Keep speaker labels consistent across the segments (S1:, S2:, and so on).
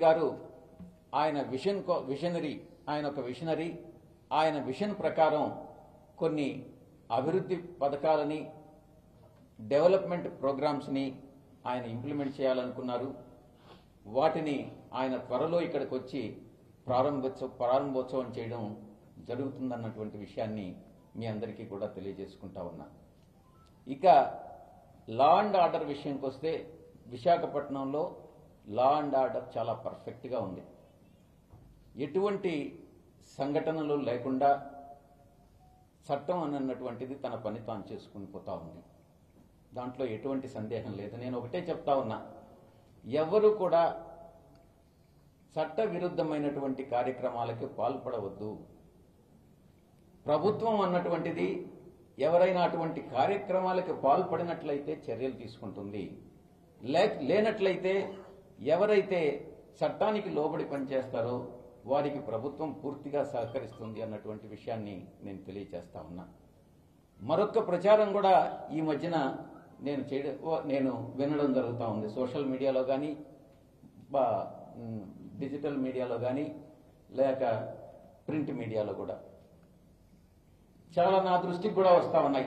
S1: గారు ఆయన విషన్ కో- విషనరీ ఆయన ఒక విషనరీ ఆయన విషన్ ప్రకారం కొన్ని అభివృద్ధి పథకాలని డెవలప్మెంట్ ప్రోగ్రామ్స్ని ఆయన ఇంప్లిమెంట్ చేయాలనుకున్నారు వాటిని ఆయన త్వరలో ఇక్కడికి వచ్చి ప్రారంభోత్సవ ప్రారంభోత్సవం చేయడం జరుగుతుందన్నటువంటి విషయాన్ని మీ అందరికీ కూడా తెలియజేసుకుంటా ఉన్నా ఇక లా అండ్ ఆర్డర్ విషయంకి వస్తే విశాఖపట్నంలో లా అండ్ ఆర్డర్ చాలా పర్ఫెక్ట్గా ఉంది ఎటువంటి సంఘటనలు లేకుండా చట్టం అన్నటువంటిది తన పని తాను చేసుకుని పోతా ఉంది దాంట్లో ఎటువంటి సందేహం లేదు నేను ఒకటే చెప్తా ఉన్నా ఎవరు కూడా చట్ట విరుద్ధమైనటువంటి కార్యక్రమాలకి పాల్పడవద్దు ప్రభుత్వం అన్నటువంటిది ఎవరైనా అటువంటి కార్యక్రమాలకు పాల్పడినట్లయితే చర్యలు తీసుకుంటుంది లే- లేనట్లయితే ఎవరైతే చట్టానికి లోబడి పనిచేస్తారో వారికి ప్రభుత్వం పూర్తిగా సహకరిస్తుంది అన్నటువంటి విషయాన్ని నేను తెలియజేస్తా ఉన్నా మరొక ప్రచారం కూడా ఈ మధ్యన నేను చేయడం ఓ- నేను వినడం జరుగుతూ ఉంది సోషల్ మీడియాలో కానీ బా మ్, డిజిటల్ మీడియాలో కానీ లేక ప్రింట్ మీడియాలో కూడా చాలా నా దృష్టికి కూడా వస్తా ఉన్నాయి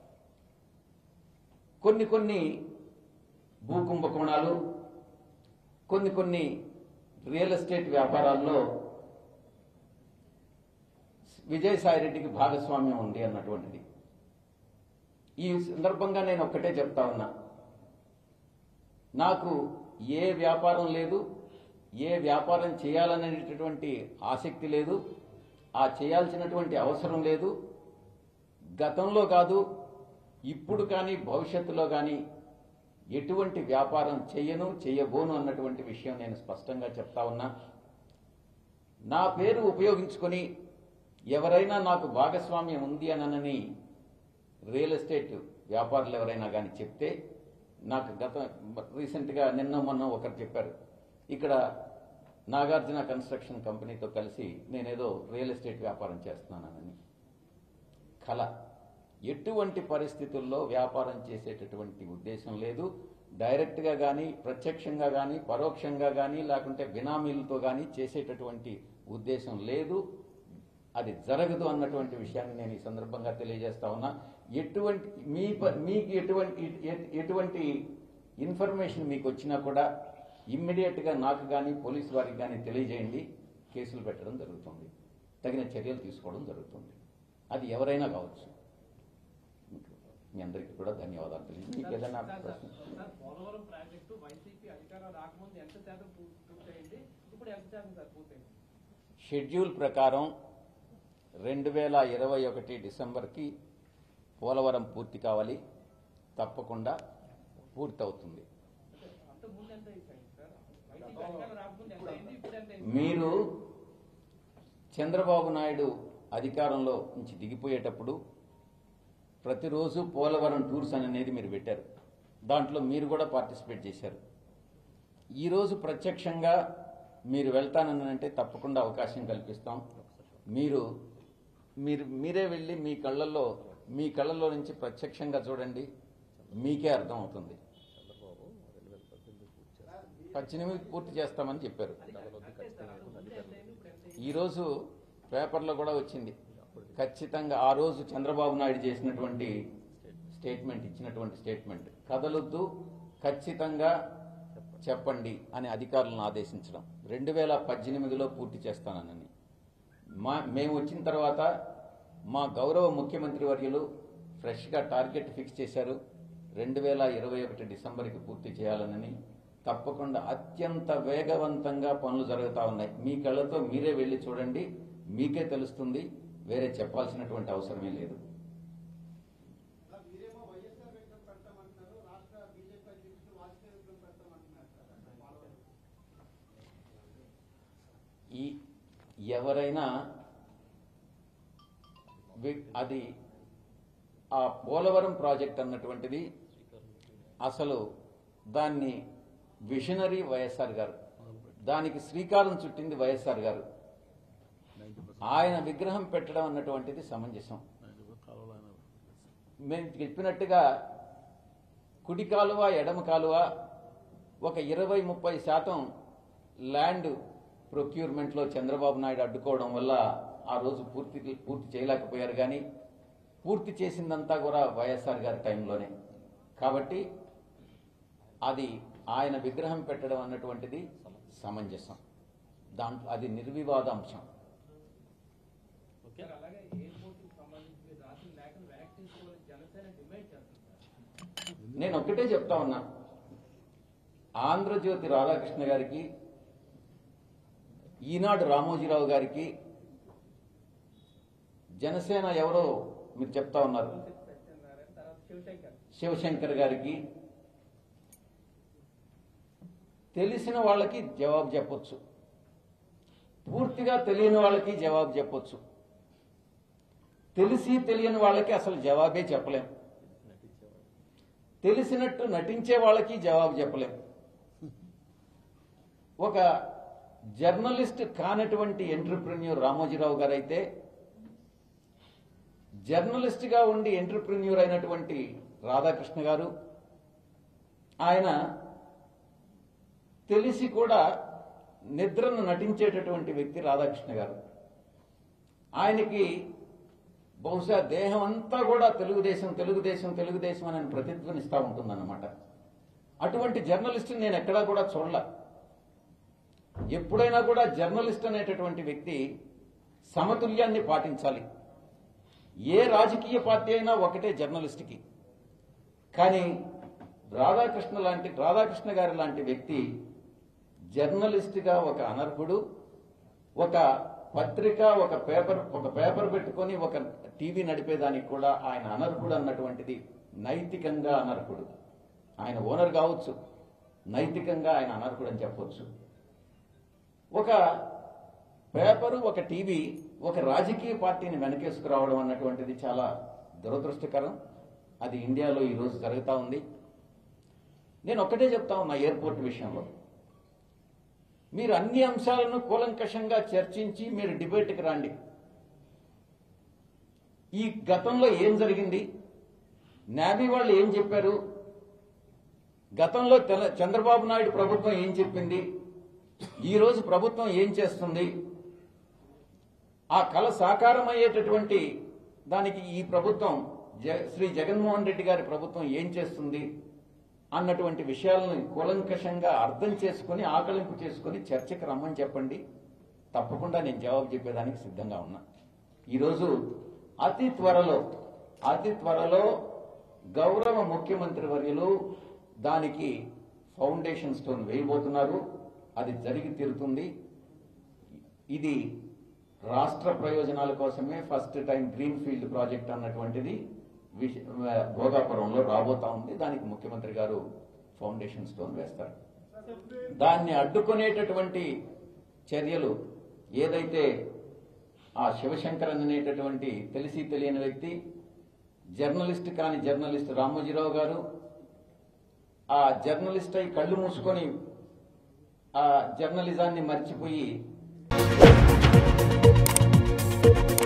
S1: కొన్ని కొన్ని భూ కుంభకోణాలు కొన్ని కొన్ని రియల్ ఎస్టేట్ వ్యాపారాల్లో విజయసాయి రెడ్డికి భాగస్వామ్యం ఉంది అన్నటువంటిది ఈ సందర్భంగా నేను ఒక్కటే చెప్తా ఉన్నా నాకు ఏ వ్యాపారం లేదు ఏ వ్యాపారం చేయాలనేటటువంటి ఆసక్తి లేదు ఆ చేయాల్సినటువంటి అవసరం లేదు గతంలో కాదు ఇప్పుడు కానీ భవిష్యత్తులో కానీ ఎటువంటి వ్యాపారం చేయను చేయబోను అన్నటువంటి విషయం నేను స్పష్టంగా చెప్తా ఉన్నా నా పేరు ఉపయోగించుకొని ఎవరైనా నాకు భాగస్వామ్యం ఉంది అనని రియల్ ఎస్టేట్ వ్యాపారులు ఎవరైనా కానీ చెప్తే నాకు గత రీసెంట్గా నిన్న మొన్న ఒకరు చెప్పారు ఇక్కడ నాగార్జున కన్స్ట్రక్షన్ కంపెనీతో కలిసి నేనేదో రియల్ ఎస్టేట్ వ్యాపారం చేస్తున్నానని కళ ఎటువంటి పరిస్థితుల్లో వ్యాపారం చేసేటటువంటి ఉద్దేశం లేదు డైరెక్ట్గా కానీ ప్రత్యక్షంగా కానీ పరోక్షంగా కానీ లేకుంటే బినామీలతో కానీ చేసేటటువంటి ఉద్దేశం లేదు అది జరగదు అన్నటువంటి విషయాన్ని నేను ఈ సందర్భంగా తెలియజేస్తా ఉన్నా ఎటువంటి మీ ప- మీకు ఎటువంటి ఎ- ఎటువంటి ఇన్ఫర్మేషన్ మీకు వచ్చినా కూడా ఇమ్మీడియట్ గా నాకు కానీ పోలీస్ వారికి కానీ తెలియజేయండి కేసులు పెట్టడం జరుగుతుంది తగిన చర్యలు తీసుకోవడం జరుగుతుంది అది ఎవరైనా కావచ్చు మీ అందరికీ కూడా ధన్యవాదాలు తెలియదు మీకు ఏదైనా
S2: సార్,
S1: ప్రశ్న
S2: sir, sir, Polavaram project YCP అధికారం రాకముందు ఎంత శాతం పూ- పూర్తయింది ఇప్పుడు ఎంత శాతం సార్ పూర్తయింది
S1: షెడ్యూల్ ప్రకారం రెండు వేల ఇరవై ఒకటి డిసెంబర్కి పోలవరం పూర్తి కావాలి తప్పకుండా పూర్తవుతుంది
S2: అంత ముందు ఎంత అయిపోయింది సార్ వైసీపీ అధికారం రాకముందు ఎంత అయింది ఇప్పుడు ఎంత అయింది
S1: మీరు చంద్రబాబు నాయుడు అధికారంలో నుంచి దిగిపోయేటప్పుడు ప్రతిరోజు పోలవరం టూర్స్ అని అనేది మీరు పెట్టారు దాంట్లో మీరు కూడా పార్టిసిపేట్ చేశారు ఈరోజు ప్రత్యక్షంగా మీరు వెళ్తానని అంటే తప్పకుండా అవకాశం కల్పిస్తాం మీరు మీరు మీరే వెళ్ళి మీ కళ్ళల్లో మీ కళ్ళల్లో నుంచి ప్రత్యక్షంగా చూడండి మీకే అర్థం అవుతుంది పద్దెనిమిది పూర్తి చేస్తామని చెప్పారు
S2: అంతే సార్ అంత ముందు ఎంత అయింది ఇప్పుడు ఎంత అయింది
S1: ఈరోజు పేపర్లో కూడా వచ్చింది ఖచ్చితంగా ఆ రోజు చంద్రబాబు నాయుడు చేసినటువంటి స్టేట్మెంట్ ఇచ్చినటువంటి స్టేట్మెంట్ కదలొద్దు ఖచ్చితంగా చెప్పండి అని అధికారులను ఆదేశించడం రెండు వేల పద్దెనిమిదిలో పూర్తి చేస్తానని మా మేము వచ్చిన తర్వాత మా గౌరవ ముఖ్యమంత్రి వర్యులు ఫ్రెష్గా టార్గెట్ ఫిక్స్ చేశారు రెండు వేల ఇరవై ఒకటి డిసెంబర్కి పూర్తి చేయాలనని తప్పకుండా అత్యంత వేగవంతంగా పనులు జరుగుతూ ఉన్నాయి మీ కళ్ళతో మీరే వెళ్ళి చూడండి మీకే తెలుస్తుంది వేరే చెప్పాల్సినటువంటి అవసరమే లేదు
S3: అలా మీరేమో వైఎస్ఆర్ విగ్రహం పెడతామంటున్నారు రాష్ట్ర బీజేపీ అధ్యక్షుడు వాజ్పేయి విగ్రహం పెడతామంటున్నారు సార్ పోలవరం.
S1: ఈ ఎవరైనా వి- అది ఆ పోలవరం ప్రాజెక్ట్ అన్నటువంటిది అసలు దాన్ని విషనరీ వైఎస్ఆర్ గారు దానికి శ్రీకారం చుట్టింది వైఎస్ఆర్ గారు ఆయన విగ్రహం పెట్టడం అన్నటువంటిది సమంజసం మేము చెప్పినట్టుగా కుడి కాలువ ఎడమ కాలువ ఒక ఇరవై ముప్పై శాతం ల్యాండ్ ప్రొక్యూర్మెంట్లో చంద్రబాబు నాయుడు అడ్డుకోవడం వల్ల ఆ రోజు పూర్తి పూర్తి చేయలేకపోయారు కానీ పూర్తి చేసిందంతా కూడా వైఎస్ఆర్ గారి టైంలోనే కాబట్టి అది ఆయన విగ్రహం పెట్టడం అన్నటువంటిది సమంజసం దాంట్లో అది నిర్వివాద అంశం
S2: సార్ అలాగే ఎయిర్పోర్ట్ కి సంబంధించి మీరు రాసిన లేఖను వెనక్కి తీసుకోవాలని జనసేన డిమాండ్ చేస్తుంది సార్
S1: నేను ఒక్కటే చెప్తా ఉన్నా ఆంధ్రజ్యోతి రాధాకృష్ణ గారికి ఈనాడు రామోజీరావు గారికి జనసేన ఎవరో మీరు చెప్తా ఉన్నారు
S2: సత్యనారాయణ తర్వాత శివశంకర్
S1: శివశంకర్ గారికి తెలిసిన వాళ్ళకి జవాబు చెప్పొచ్చు పూర్తిగా తెలియని వాళ్ళకి జవాబు చెప్పొచ్చు తెలిసి తెలియని వాళ్ళకి అసలు జవాబే చెప్పలేం తెలిసినట్టు నటించే వాళ్ళకి జవాబు చెప్పలేం ఒక జర్నలిస్ట్ కానటువంటి ఎంటర్ప్రెన్యూర్ రామోజీరావు గారు అయితే జర్నలిస్ట్ గా ఉండి ఎంటర్ప్రెన్యూర్ అయినటువంటి రాధాకృష్ణ గారు ఆయన తెలిసి కూడా నిద్రను నటించేటటువంటి వ్యక్తి రాధాకృష్ణ గారు ఆయనకి బహుశా దేహం అంతా కూడా తెలుగుదేశం తెలుగుదేశం తెలుగుదేశం అని ఆయన ప్రతిధ్వనిస్తూ ఉంటుందన్నమాట అటువంటి జర్నలిస్ట్ నేను ఎక్కడా కూడా చూడలే ఎప్పుడైనా కూడా జర్నలిస్ట్ అనేటటువంటి వ్యక్తి సమతుల్యాన్ని పాటించాలి ఏ రాజకీయ పార్టీ అయినా ఒకటే జర్నలిస్ట్కి కానీ రాధాకృష్ణ లాంటి రాధాకృష్ణ గారి లాంటి వ్యక్తి జర్నలిస్ట్గా ఒక అనర్హుడు ఒక పత్రిక ఒక పేపర్ ఒక పేపర్ పెట్టుకొని ఒక టీవీ నడిపేదానికి కూడా ఆయన అనర్హుడు అన్నటువంటిది నైతికంగా అనర్హుడు ఆయన ఓనర్ కావచ్చు నైతికంగా ఆయన అనర్హుడు అని చెప్పొచ్చు ఒక పేపరు ఒక టీవీ ఒక రాజకీయ పార్టీని వెనకేసుకురావడం అన్నటువంటిది చాలా దురదృష్టకరం అది ఇండియాలో ఈరోజు జరుగుతూ ఉంది నేను ఒక్కటే చెప్తా ఉన్నా ఎయిర్పోర్ట్ విషయంలో మీరు అన్ని అంశాలను కూలంకషంగా చర్చించి మీరు డిబేట్కి రండి ఈ గతంలో ఏం జరిగింది నాబీ వాళ్ళు ఏం చెప్పారు గతంలో తెల- చంద్రబాబు నాయుడు ప్రభుత్వం ఏం చెప్పింది ఈ రోజు ప్రభుత్వం ఏం చేస్తుంది ఆ కళ సాకారం అయ్యేటటువంటి దానికి ఈ ప్రభుత్వం జ- శ్రీ జగన్మోహన్ రెడ్డి గారి ప్రభుత్వం ఏం చేస్తుంది అన్నటువంటి విషయాలను కూలంకషంగా అర్థం చేసుకుని ఆకలింపు చేసుకుని చర్చకు రమ్మని చెప్పండి తప్పకుండా నేను జవాబు చెప్పేదానికి సిద్ధంగా ఉన్నా ఈరోజు అతి త్వరలో అతి త్వరలో గౌరవ ముఖ్యమంత్రి వర్యులు దానికి ఫౌండేషన్ స్టోన్ వేయబోతున్నారు అది జరిగి తీరుతుంది ఇది రాష్ట్ర ప్రయోజనాల కోసమే first time green field project అన్నటువంటిది విశ- భోగాపురంలో రాబోతా ఉంది దానికి ముఖ్యమంత్రి గారు ఫౌండేషన్ స్టోన్ వేస్తారు దాన్ని అడ్డుకునేటటువంటి చర్యలు ఏదైతే ఆ శివశంకరన్ అనేటటువంటి తెలిసి తెలియని వ్యక్తి జర్నలిస్ట్ కాని జర్నలిస్ట్ రామోజీరావు గారు ఆ జర్నలిస్ట్ అయి కళ్ళు మూసుకొని ఆ జర్నలిజాన్ని మర్చిపోయి